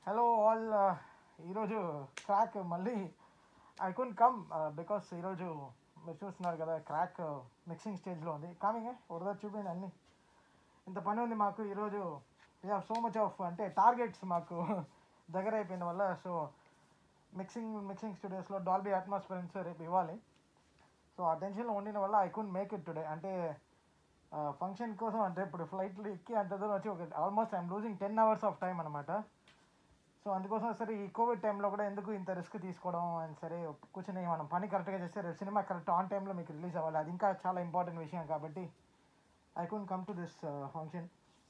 hello all ఈరోజు Krack మళ్ళీ I couldn't come because ఈరోజు మీరు చూస్తున్నారు కదా క్రాక్ మిక్సింగ్ స్టేజ్లో ఉంది కామింగ్ ఒకరోజు చూపించండి అన్ని ఇంత పని ఉంది మాకు ఈరోజు we have so much of అంటే టార్గెట్స్ మాకు దగ్గర అయిపోయిన వల్ల సో మిక్సింగ్ మిక్సింగ్ స్టూడియోస్లో డాల్బీ అట్మాస్ఫియరెన్స్ రేపు ఇవ్వాలి సో ఆ టెన్షన్లో ఉండిన వల్ల I couldn't make it today అంటే ఫంక్షన్ కోసం అంటే ఇప్పుడు ఫ్లైట్లు ఎక్కి అంత దూరం వచ్చి ఒక almost I'm losing ten hours of time అనమాట సో అందుకోసం సరే ఈ కోవిడ్ టైంలో కూడా ఎందుకు ఇంత రిస్క్ తీసుకోవడం అని సరే కూర్చొని మనం పని కరెక్ట్గా చేస్తే రేపు సినిమా కరెక్ట్ ఆన్ టైంలో మీకు రిలీజ్ అవ్వాలి అది ఇంకా చాలా ఇంపార్టెంట్ విషయం కాబట్టి I couldn't come to this function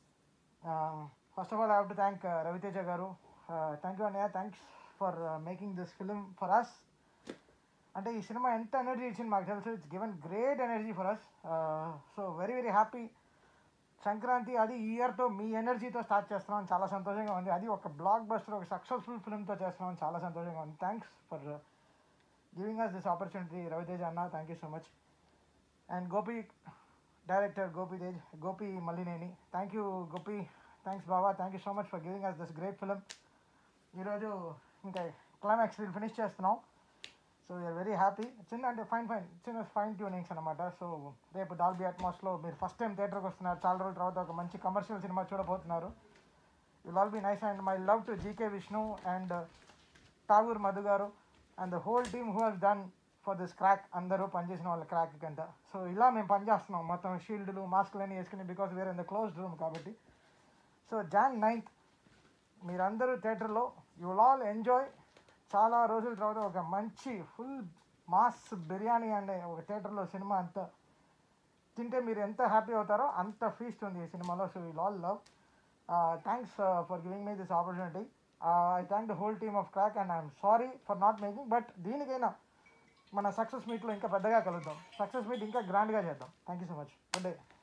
first of all I have to thank Raviteja గారు థ్యాంక్ యూ అన్నయ్య thanks for making this film for us అంటే ఈ సినిమా ఎంత ఎనర్జీ ఇచ్చింది మాకు తెలుసు it's given great energy for us so very very happy Sankranti అది ఈ ఇయర్తో మీ ఎనర్జీతో స్టార్ట్ చేస్తున్నాం చాలా సంతోషంగా ఉంది అది ఒక బ్లాక్ బస్టర్ ఒక సక్సెస్ఫుల్ ఫిల్మ్తో చేస్తున్నాం చాలా సంతోషంగా ఉంది thanks for giving us this opportunity Raviteja అన్న thank you so much and Gopi director Gopi Tej Gopi Malineni thank you Gopi thanks బాబా thank you so much for giving us this great film ఈరోజు ఇంకా క్లైమాక్స్ ఫినిష్ చేస్తున్నాం సో వీఆర్ వెరీ హ్యాపీ చిన్న అంటే fine fine చిన్న fine ట్యూనింగ్స్ అనమాట సో రేపు డాల్బీ అట్మాస్లో మీరు ఫస్ట్ టైం థియేటర్కి వస్తున్నారు చాలా రోజుల తర్వాత ఒక మంచి కమర్షియల్ సినిమా చూడబోతున్నారు will all be nice and my love to GK Vishnu and Tagore Madhu గారు and the whole team who has done for this Krack అందరూ పనిచేసిన వాళ్ళ క్రాక్ కంట సో ఇలా మేము పనిచేస్తున్నాం మొత్తం షీల్డ్లు మాస్కులు అన్నీ వేసుకుని because we're in the closed room కాబట్టి సో జాన్ నైన్త్ మీరందరూ థియేటర్లో యూ విల్ ఆల్ ఎంజాయ్ చాలా రోజుల తర్వాత ఒక మంచి ఫుల్ మాస్ బిర్యానీ అనే ఒక థియేటర్లో సినిమా అంత తింటే మీరు ఎంత హ్యాపీ అవుతారో అంత ఫీస్ట్ ఉంది ఈ సినిమాలో so will all love thanks for giving me this opportunity I thank the whole team of Krack and I'm sorry for not making but దీనికైనా మన సక్సెస్ మీట్లో ఇంకా పెద్దగా కలుద్దాం సక్సెస్ మీట్ ఇంకా గ్రాండ్గా చేద్దాం thank you so much good day